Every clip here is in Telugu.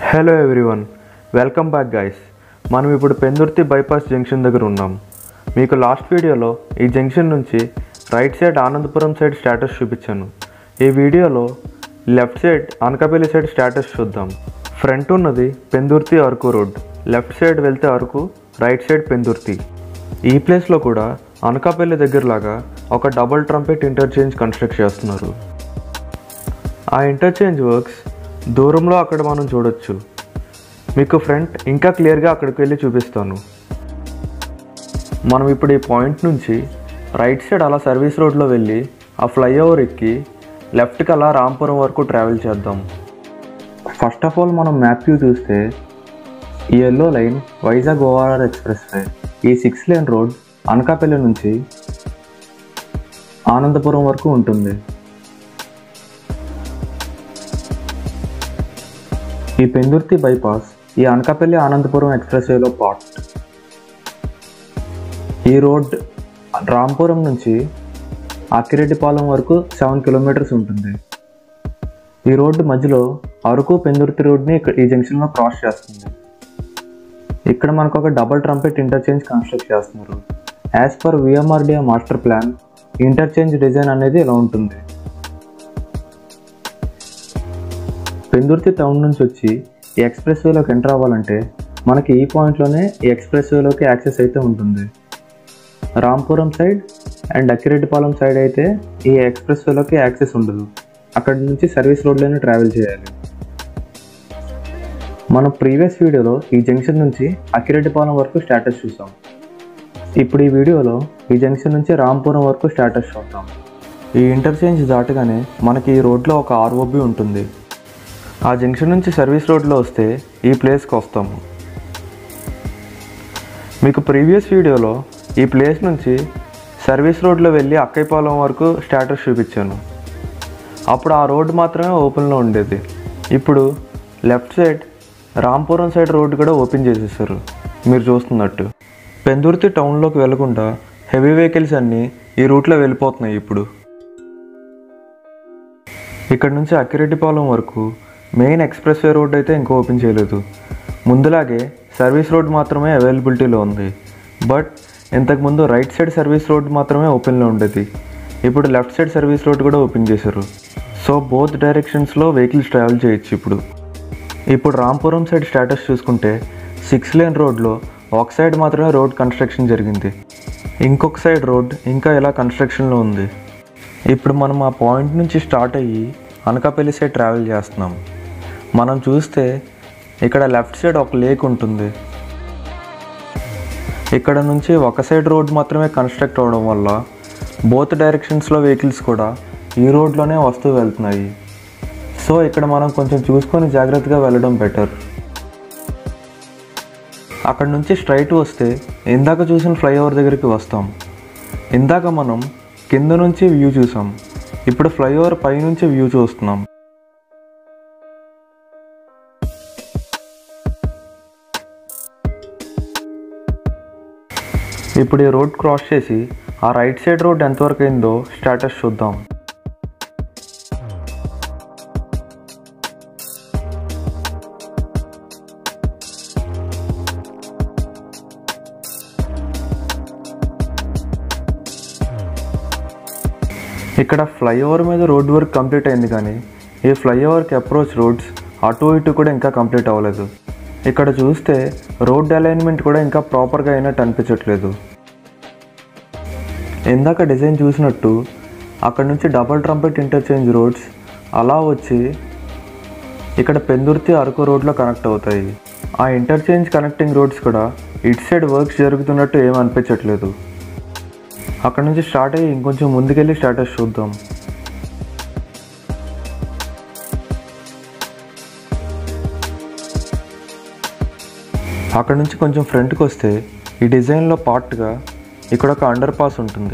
hello everyone welcome back guys మనం ఇప్పుడు పెందుర్తి బైపాస్ జంక్షన్ దగ్గర ఉన్నాం మీకు లాస్ట్ వీడియోలో ఈ జంక్షన్ నుంచి right side Anandapuram side status చూపించాను ఈ వీడియోలో left side Anakapalli side status చూద్దాం ఫ్రంట్ ఉన్నది Pendurthi Araku road left side వెళ్తే అరకు రైట్ సైడ్ పెందుర్తి ఈ ప్లేస్లో కూడా అనకాపల్లి దగ్గరలాగా ఒక డబుల్ ట్రంపెట్ ఇంటర్చేంజ్ కన్స్ట్రక్ట్ చేస్తున్నారు ఆ ఇంటర్చేంజ్ వర్క్స్ దూరంలో అక్కడ మనం చూడొచ్చు మీకు ఫ్రంట్ ఇంకా క్లియర్గా అక్కడికి వెళ్ళి చూపిస్తాను మనం ఇప్పుడు ఈ పాయింట్ నుంచి రైట్ సైడ్ అలా సర్వీస్ రోడ్లో వెళ్ళి ఆ ఫ్లైఓవర్ ఎక్కి లెఫ్ట్కి అలా రాంపురం వరకు ట్రావెల్ చేద్దాం ఫస్ట్ ఆఫ్ ఆల్ మనం మ్యాప్ వ్యూ చూస్తే ఈ yellow line Vizag ORR expressway ఈ సిక్స్ లేన్ రోడ్ అనకాపల్లి నుంచి ఆనందపురం వరకు ఉంటుంది ఈ పెందుర్తి బైపాస్ ఈ అనకాపల్లి ఆనందపురం ఎక్స్ప్రెస్ వేలో పార్ట్ ఈ రోడ్ రాంపురం నుంచి అక్కిరెడ్డిపాలెం వరకు సెవెన్ కిలోమీటర్స్ ఉంటుంది ఈ రోడ్డు మధ్యలో అరకు పెందుర్తి రోడ్ని ఇక్కడ ఈ జంక్షన్లో క్రాస్ చేస్తుంది ఇక్కడ మనకు ఒక డబల్ ట్రంపెట్ ఇంటర్చేంజ్ కన్స్ట్రక్ట్ చేస్తున్నారు as per VMRDA master plan interchange design అనేది ఇలా ఉంటుంది పెందుర్తి టౌన్ నుంచి వచ్చి ఈ ఎక్స్ప్రెస్ వేలోకి ఎంటర్ అవ్వాలంటే మనకి ఈ పాయింట్లోనే ఈ ఎక్స్ప్రెస్ వేలోకి యాక్సెస్ అయితే ఉంటుంది Rampuram side and Akkireddipalem side అయితే ఈ ఎక్స్ప్రెస్ వేలోకి యాక్సెస్ ఉండదు అక్కడి నుంచి సర్వీస్ రోడ్లోనే ట్రావెల్ చేయాలి మన ప్రీవియస్ వీడియోలో ఈ జంక్షన్ నుంచి అక్కిరెడ్డిపాలెం వరకు స్టేటస్ చూసాం ఇప్పుడు ఈ వీడియోలో ఈ జంక్షన్ నుంచి రాంపురం వరకు స్టేటస్ చూద్దాం ఈ ఇంటర్చేంజ్ దాటగానే మనకి ఈ రోడ్లో ఒక ఆర్ఓబి ఉంటుంది ఆ జంక్షన్ నుంచి సర్వీస్ రోడ్లో వస్తే ఈ ప్లేస్కి వస్తాము మీకు ప్రీవియస్ వీడియోలో ఈ ప్లేస్ నుంచి సర్వీస్ రోడ్లో వెళ్ళి అక్కైపాలెం వరకు స్టేటస్ చూపించాను అప్పుడు ఆ రోడ్ మాత్రమే ఓపెన్లో ఉండేది ఇప్పుడు left side Rampuram side road కూడా ఓపెన్ చేసేసారు మీరు చూస్తున్నట్టు పెందుర్తి టౌన్లోకి వెళ్లకుండా హెవీ వెహికల్స్ అన్నీ ఈ రూట్లో వెళ్ళిపోతున్నాయి ఇప్పుడు ఇక్కడ నుంచి అక్కిరెడ్డిపాలెం వరకు మెయిన్ ఎక్స్ప్రెస్ వే రోడ్ అయితే ఇంకా ఓపెన్ చేయలేదు ముందులాగే సర్వీస్ రోడ్ మాత్రమే అవైలబిలిటీలో ఉంది బట్ ఇంతకుముందు రైట్ సైడ్ సర్వీస్ రోడ్ మాత్రమే ఓపెన్లో ఉండేది ఇప్పుడు లెఫ్ట్ సైడ్ సర్వీస్ రోడ్ కూడా ఓపెన్ చేశారు సో బోత్ డైరెక్షన్స్లో వెహికల్స్ ట్రావెల్ చేయొచ్చు ఇప్పుడు ఇప్పుడు రాంపురం సైడ్ స్టేటస్ చూసుకుంటే సిక్స్ లేన్ రోడ్లో ఒక సైడ్ మాత్రమే రోడ్ కన్స్ట్రక్షన్ జరిగింది ఇంకొక సైడ్ రోడ్ ఇంకా ఇలా కన్స్ట్రక్షన్లో ఉంది ఇప్పుడు మనం ఆ పాయింట్ నుంచి స్టార్ట్ అయ్యి అనకాపల్లి సైడ్ ట్రావెల్ చేస్తున్నాం మనం చూస్తే ఇక్కడ లెఫ్ట్ సైడ్ ఒక లేక్ ఉంటుంది ఇక్కడ నుంచి ఒక సైడ్ రోడ్ మాత్రమే కన్స్ట్రక్ట్ అవ్వడం వల్ల బోత్ డైరెక్షన్స్లో వెహికల్స్ కూడా ఈ రోడ్లోనే వస్తూ వెళ్తున్నాయి సో ఇక్కడ మనం కొంచెం చూసుకొని జాగ్రత్తగా వెళ్ళడం బెటర్ అక్కడ నుంచి స్ట్రైట్ వస్తే ఇందాక చూసిన ఫ్లైఓవర్ దగ్గరికి వస్తాం ఇందాక మనం కింద నుంచి వ్యూ చూసాం ఇప్పుడు ఫ్లైఓవర్ పై నుంచి వ్యూ చూస్తున్నాం ఇప్పుడు ఈ రోడ్ క్రాస్ చేసి ఆ రైట్ సైడ్ రోడ్ ఎంతవరకు అయిందో స్టేటస్ చూద్దాం ఇక్కడ ఫ్లైఓవర్ మీద రోడ్ వర్క్ కంప్లీట్ అయింది కానీ ఈ ఫ్లైఓవర్కి అప్రోచ్ రోడ్స్ అటు ఇటు కూడా ఇంకా కంప్లీట్ అవ్వలేదు ఇక్కడ చూస్తే రోడ్ అలైన్మెంట్ కూడా ఇంకా ప్రాపర్గా అయినట్టు అనిపించట్లేదు ఇందాక డిజైన్ చూసినట్టు అక్కడ నుంచి డబల్ ట్రంపెట్ ఇంటర్చేంజ్ రోడ్స్ అలా వచ్చి ఇక్కడ పెందుర్తి అరకు రోడ్లో కనెక్ట్ అవుతాయి ఆ ఇంటర్చేంజ్ కనెక్టింగ్ రోడ్స్ కూడా ఇటు సైడ్ వర్క్స్ జరుగుతున్నట్టు ఏం అనిపించట్లేదు అక్కడ నుంచి స్టార్ట్ అయ్యి ఇంకొంచెం ముందుకెళ్ళి స్టేటస్ చూద్దాం అక్కడ నుంచి కొంచెం ఫ్రంట్కి వస్తే ఈ డిజైన్లో పార్ట్గా ఇక్కడ ఒక అండర్ పాస్ ఉంటుంది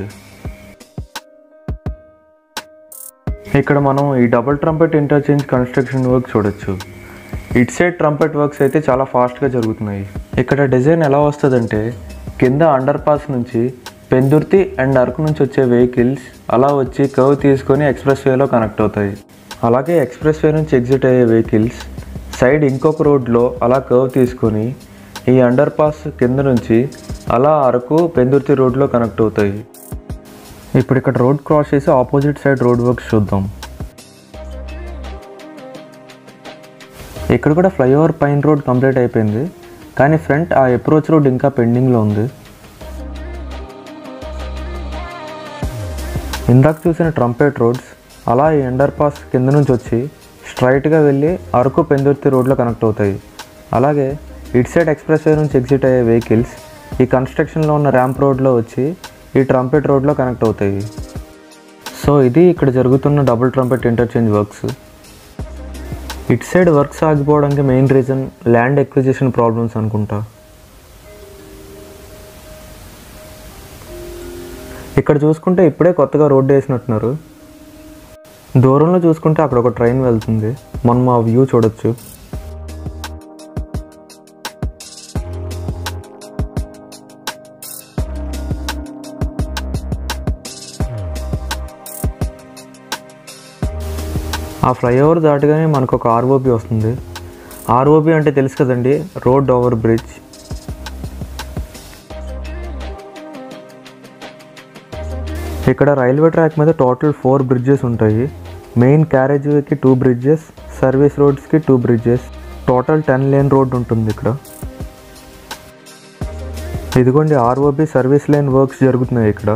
ఇక్కడ మనం ఈ double trumpet interchange construction work చూడొచ్చు ఇట్ సైడ్ ట్రంపెట్ వర్క్స్ అయితే చాలా ఫాస్ట్గా జరుగుతున్నాయి ఇక్కడ డిజైన్ ఎలా వస్తుందంటే కింద అండర్ పాస్ నుంచి పెందుర్తి అండ్ అరకు నుంచి వచ్చే వెహికల్స్ అలా వచ్చి కర్వ్ తీసుకొని ఎక్స్ప్రెస్ వేలో కనెక్ట్ అవుతాయి అలాగే ఎక్స్ప్రెస్ వే నుంచి ఎగ్జిట్ అయ్యే వెహికల్స్ సైడ్ ఇంకొక రోడ్లో అలా కర్వ్ తీసుకొని ఈ అండర్ పాస్ కింద నుంచి అలా అరకు పెందుర్తి రోడ్లో కనెక్ట్ అవుతాయి ఇప్పుడు ఇక్కడ రోడ్ క్రాస్ చేసి ఆపోజిట్ సైడ్ రోడ్ వర్క్స్ చూద్దాం ఇక్కడ కూడా ఫ్లైఓవర్ పైన్ రోడ్ కంప్లీట్ అయిపోయింది కానీ ఫ్రంట్ ఆ అప్రోచ్ రోడ్ ఇంకా పెండింగ్లో ఉంది ఇందాక చూసిన ట్రంపేట్ రోడ్స్ అలా ఈ అండర్ పాస్ కింద నుంచి వచ్చి స్ట్రైట్గా వెళ్ళి అరకు పెందుర్తి రోడ్లో కనెక్ట్ అవుతాయి అలాగే ఇటు సైడ్ ఎక్స్ప్రెస్ వే నుంచి ఎగ్జిట్ అయ్యే వెహికల్స్ ఈ కన్స్ట్రక్షన్లో ఉన్న ర్యాంప్ రోడ్లో వచ్చి ఈ ట్రంపెట్ రోడ్లో కనెక్ట్ అవుతాయి సో ఇది ఇక్కడ జరుగుతున్న డబుల్ ట్రంపెట్ ఇంటర్చేంజ్ వర్క్స్ ఇటు సైడ్ వర్క్స్ ఆగిపోవడానికి main reason land acquisition problems అనుకుంటా ఇక్కడ చూసుకుంటే ఇప్పుడే కొత్తగా రోడ్డు వేసినట్టున్నారు దూరంలో చూసుకుంటే అక్కడ ఒక ట్రైన్ వెళ్తుంది మనం ఆ వ్యూ చూడొచ్చు ఆ ఫ్లైఓవర్ దాటగానే మనకు ఒక ఆర్ఓబి వస్తుంది ఆర్ఓబి అంటే తెలుసు కదండి రోడ్ ఓవర్ బ్రిడ్జ్ ఇక్కడ రైల్వే ట్రాక్ మీద టోటల్ ఫోర్ బ్రిడ్జెస్ ఉంటాయి మెయిన్ క్యారేజ్ వేకి టూ బ్రిడ్జెస్ సర్వీస్ రోడ్స్కి two bridges total ten lane road ఉంటుంది ఇక్కడ ఇదిగోండి ఆర్ఓబి సర్వీస్ లైన్ వర్క్స్ జరుగుతున్నాయి ఇక్కడ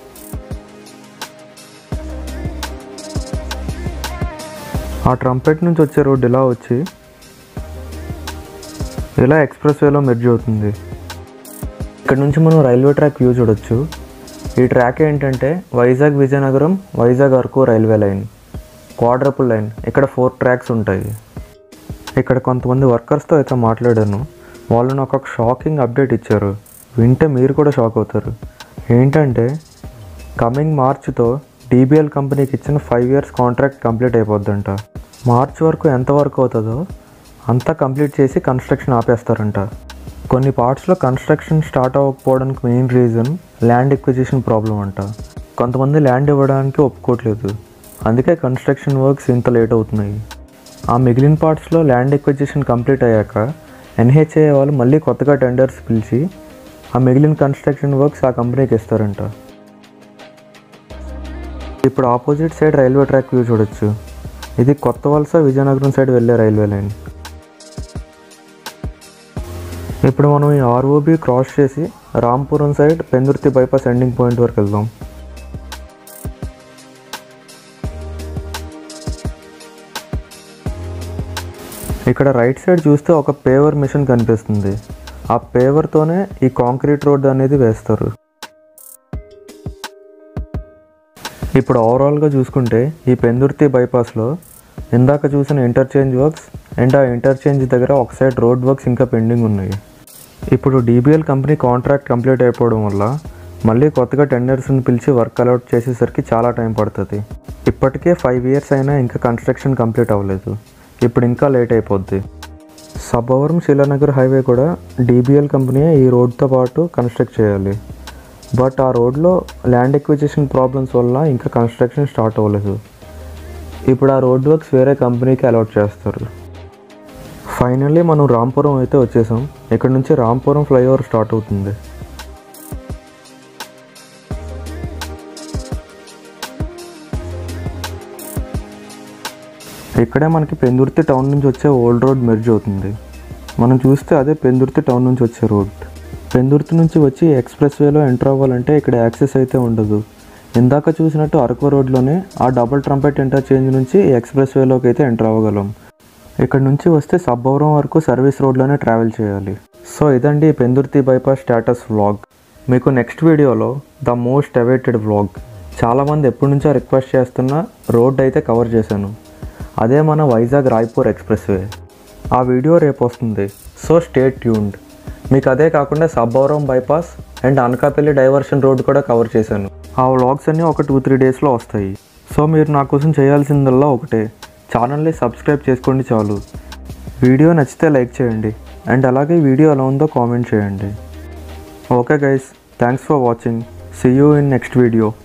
ఆ ట్రంపెట్ నుంచి వచ్చే రోడ్ ఇలా వచ్చి ఇలా ఎక్స్ప్రెస్ వేలో మెర్జ్ అవుతుంది ఇక్కడ నుంచి మనం రైల్వే ట్రాక్ వ్యూ చూడొచ్చు ఈ ట్రాక్ ఏంటంటే Vizag Vizianagaram Vizag Araku railway line quadruple line ఇక్కడ ఫోర్ ట్రాక్స్ ఉంటాయి ఇక్కడ కొంతమంది వర్కర్స్తో అయితే మాట్లాడాను వాళ్ళు నాకు ఒక షాకింగ్ అప్డేట్ ఇచ్చారు వింటే మీరు కూడా షాక్ అవుతారు ఏంటంటే కమింగ్ మార్చ్తో డీబీఎల్ కంపెనీకి ఇచ్చిన ఫైవ్ ఇయర్స్ కాంట్రాక్ట్ కంప్లీట్ అయిపోద్దంట మార్చ్ వరకు ఎంత వర్క్ అవుతుందో అంతా కంప్లీట్ చేసి కన్స్ట్రక్షన్ ఆపేస్తారంట కొన్ని పార్ట్స్లో కన్స్ట్రక్షన్ స్టార్ట్ అవ్వకపోవడానికి main reason land acquisition problem అంట కొంతమంది ల్యాండ్ ఇవ్వడానికి ఒప్పుకోవట్లేదు అందుకే కన్స్ట్రక్షన్ వర్క్స్ ఇంత లేట్ అవుతున్నాయి ఆ మిగిలిన పార్ట్స్లో ల్యాండ్ ఎక్విజిషన్ కంప్లీట్ అయ్యాక ఎన్హెచ్ఏ వాళ్ళు మళ్ళీ కొత్తగా టెండర్స్ పిలిచి ఆ మిగిలిన కన్స్ట్రక్షన్ వర్క్స్ ఆ కంపెనీకి ఇస్తారంట ఇప్పుడు opposite side railway track view చూడొచ్చు ఇది కొత్త వలస విజయనగరం సైడ్ వెళ్ళే రైల్వే లైన్ ఇప్పుడు మనం ఈ ఆర్ఓబి క్రాస్ చేసి Rampuram side Pendurthi bypass ending point వరకు వెళ్దాం ఇక్కడ రైట్ సైడ్ చూస్తే ఒక పేవర్ మిషన్ కనిపిస్తుంది ఆ పేవర్తోనే ఈ కాంక్రీట్ రోడ్ అనేది వేస్తారు ఇప్పుడు ఓవరాల్గా చూసుకుంటే ఈ పెందుర్తి బైపాస్లో ఇందాక చూసిన ఇంటర్చేంజ్ వర్క్స్ అండ్ ఆ ఇంటర్చేంజ్ దగ్గర ఒక సైడ్ రోడ్ వర్క్స్ ఇంకా పెండింగ్ ఉన్నాయి ఇప్పుడు డీబీఎల్ కంపెనీ కాంట్రాక్ట్ కంప్లీట్ అయిపోవడం వల్ల మళ్ళీ కొత్తగా టెండర్స్ని పిలిచి వర్క్ అలాట్ చేసేసరికి చాలా టైం పడుతుంది ఇప్పటికే ఫైవ్ ఇయర్స్ అయినా ఇంకా కన్స్ట్రక్షన్ కంప్లీట్ అవ్వలేదు ఇప్పుడు ఇంకా లేట్ అయిపోద్ది సబ్బవరం శిలానగర్ హైవే కూడా డీబీఎల్ కంపెనీ ఈ రోడ్తో పాటు కన్స్ట్రక్ట్ చేయాలి బట్ ఆ రోడ్లో ల్యాండ్ ఎక్విజిషన్ ప్రాబ్లమ్స్ వల్ల ఇంకా కన్స్ట్రక్షన్ స్టార్ట్ అవ్వలేదు ఇప్పుడు ఆ రోడ్ వర్క్స్ వేరే కంపెనీకి అలాట్ చేస్తారు ఫైనల్లీ మనం రాంపురం అయితే వచ్చేసాం ఇక్కడ నుంచి రాంపురం ఫ్లైఓవర్ స్టార్ట్ అవుతుంది ఇక్కడే మనకి పెందుర్తి టౌన్ నుంచి వచ్చే ఓల్డ్ రోడ్ మెర్జ్ అవుతుంది మనం చూస్తే అదే పెందుర్తి టౌన్ నుంచి వచ్చే రోడ్ పెందుర్తి నుంచి వచ్చి ఎక్స్ప్రెస్ వేలో ఎంటర్ అవ్వాలంటే ఇక్కడ యాక్సెస్ అయితే ఉండదు ఇందాక చూసినట్టు అరకు రోడ్లోనే ఆ డబుల్ ట్రంపెట్ ఇంటర్చేంజ్ నుంచి ఎక్స్ప్రెస్ వేలోకి అయితే ఎంటర్ అవ్వగలం ఇక్కడ నుంచి వస్తే సబ్బవరం వరకు సర్వీస్ రోడ్లోనే ట్రావెల్ చేయాలి సో ఇదండి పెందుర్తి బైపాస్ స్టేటస్ వ్లాగ్ మీకు నెక్స్ట్ వీడియోలో ద మోస్ట్ అవైటెడ్ వ్లాగ్ చాలామంది ఎప్పటి నుంచో రిక్వెస్ట్ చేస్తున్న రోడ్ అయితే కవర్ చేశాను అదే మన వైజాగ్ రాయ్పూర్ ఎక్స్ప్రెస్ వే ఆ వీడియో రేపు వస్తుంది సో స్టేట్ ట్యూన్డ్ మీకు అదే కాకుండా Sabbavaram bypass and Anakapalli diversion road కూడా కవర్ చేశాను ఆ వ్లాగ్స్ అన్నీ ఒక టూ త్రీ డేస్లో వస్తాయి సో మీరు నా కోసం చేయాల్సిందల్లా ఒకటే ఛానల్ని సబ్స్క్రైబ్ చేసుకోండి చాలు వీడియో నచ్చితే లైక్ చేయండి అండ్ అలాగే ఈ వీడియో ఎలా ఉందో కామెంట్ చేయండి okay guys thanks for watching see you in next video